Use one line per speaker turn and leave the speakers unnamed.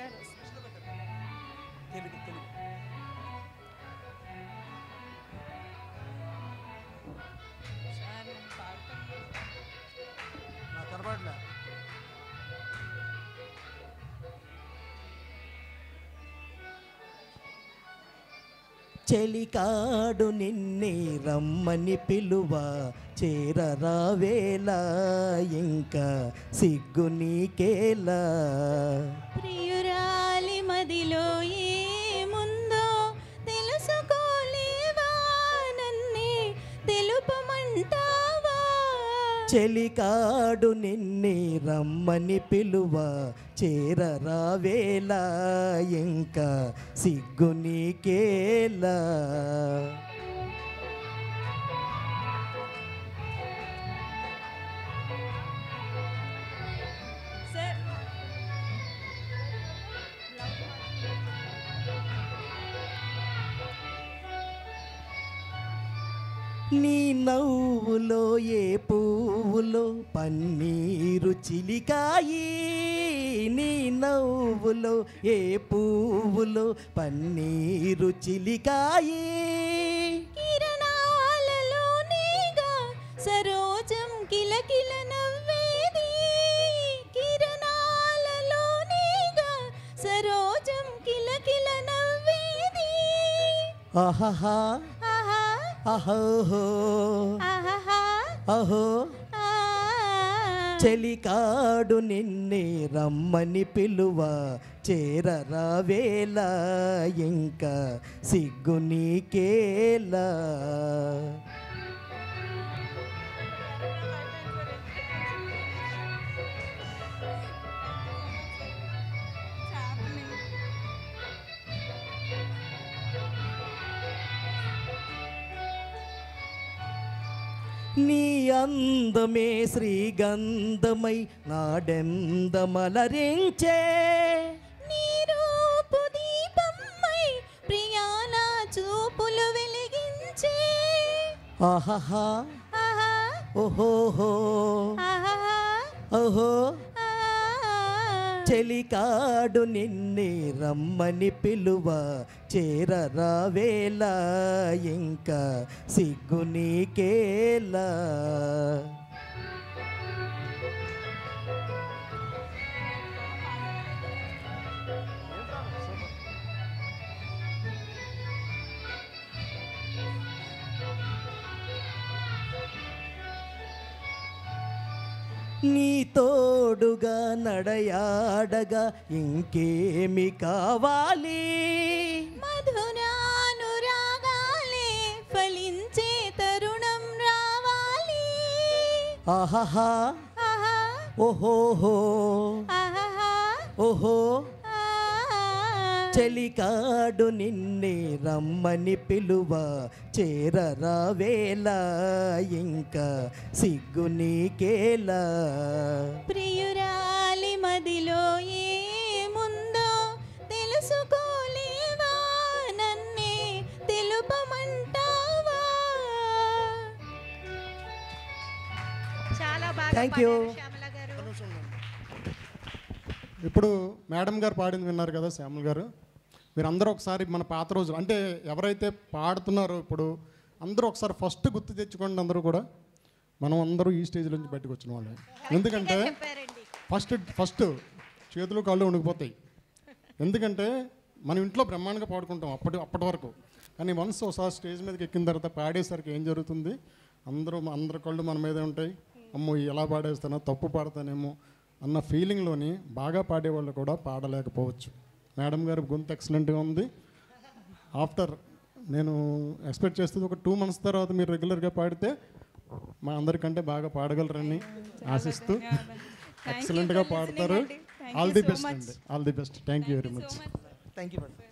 తెలుగు తెలుగు నాకు కనపడలే చెలికాడు నిన్నే రమ్మని పిలువ చేరరావేలా ఇంకా సిగ్గు నీకేలా
ప్రియురాలి మదిలో ఏముందో తెలుసుకోలేవా నన్నే తెలుపమంటావా
చెలికాడు నిన్నే రమ్మని పిలువ చేరరావేలా ఇంకా సిగ్గు నీకేలా
సార్
నీ నవ్వులో ఏ పువ్వులో పన్నీరు చిలికాయి నీ నవ్వులో ఏ పువ్వులో పన్నీరు చిలికాయి
కిరణాలలో నీగా సరోజం కిలకిల నవ్వేది కిరణాలలో నీగా సరోజం కిలకిల నవ్వేది
ఆహాహా
ఆహా
అహోహో
ఆహాహా
అహో
ఆ.
చెలికాడు నిన్నే రమ్మని పిలువ చేరరావేలా ఇంకా సిగ్గు నీకేలా నీ అందమే శ్రీగంధమై నాడెందమలరించే
నీ రూపు దీపమ్మై ప్రియాల చూపులు వెలిగించే
ఆహాహా
ఆహా
ఓహోహో
ఆహా
ఓహో
ఆ.
చెలికాడు నిన్నే రమ్మని పిలువ చేరరావేలా ఇంకా సిగ్గు నీకేలా నీ తోడుగా నడయాడగా ఇంకేమి కావాలి
మధురానురాగాలే ఫలించే తరుణం రావాలి
ఆహాహా
ఆహా
ఓహోహో
ఆహా
ఓహో
ఆ.
చెలికాడు నిన్నే రమ్మని పిలువ చేరరావేలా ఇంకా సిగ్గు నీకేలా
ప్రియురాలి మదిలో ఏముందో తెలుసుకోలేవా నన్నే తెలుపమంటావా
చాలా బాగా
Thank you.
పాడారు శ్యామల గారు
ఇప్పుడు మేడం గారు పాడింది విన్నారు కదా శ్యామల్ గారు మీరు అందరూ ఒకసారి మన పాత రోజులు అంటే ఎవరైతే పాడుతున్నారో ఇప్పుడు అందరూ ఒకసారి ఫస్ట్ గుర్తు తెచ్చుకోండి అందరూ కూడా మనం అందరూ ఈ స్టేజ్ నుంచి బయటకు వచ్చిన వాళ్ళే ఎందుకంటే
చెప్పారండి
ఫస్ట్ ఫస్ట్ చేతులు కాళ్ళు వణికిపోతాయి ఎందుకంటే మనం ఇంట్లో బ్రహ్మాండంగా పాడుకుంటాం అప్పటి అప్పటి వరకు కానీ వన్స్ ఒకసారి స్టేజ్ మీదకి ఎక్కిన తర్వాత పాడేసరికి ఏం జరుగుతుంది అందరూ అందరి కళ్ళు మన మీదే ఉంటాయి అమ్మో ఎలా పాడేస్తానో తప్పు పాడతానేమో అన్న ఫీలింగ్లోని బాగా పాడేవాళ్ళు కూడా పాడలేకపోవచ్చు మేడం గారు గొంతు ఎక్సలెంట్గా ఉంది ఆఫ్టర్ నేను ఎక్స్పెక్ట్ చేస్తుంది ఒక టూ మంత్స్ తర్వాత మీరు రెగ్యులర్గా పాడితే మా అందరికంటే బాగా పాడగలరని ఆశిస్తూ ఎక్సలెంట్గా పాడతారు ఆల్ ది బెస్ట్ అండి all the best thank you very much
thank you madam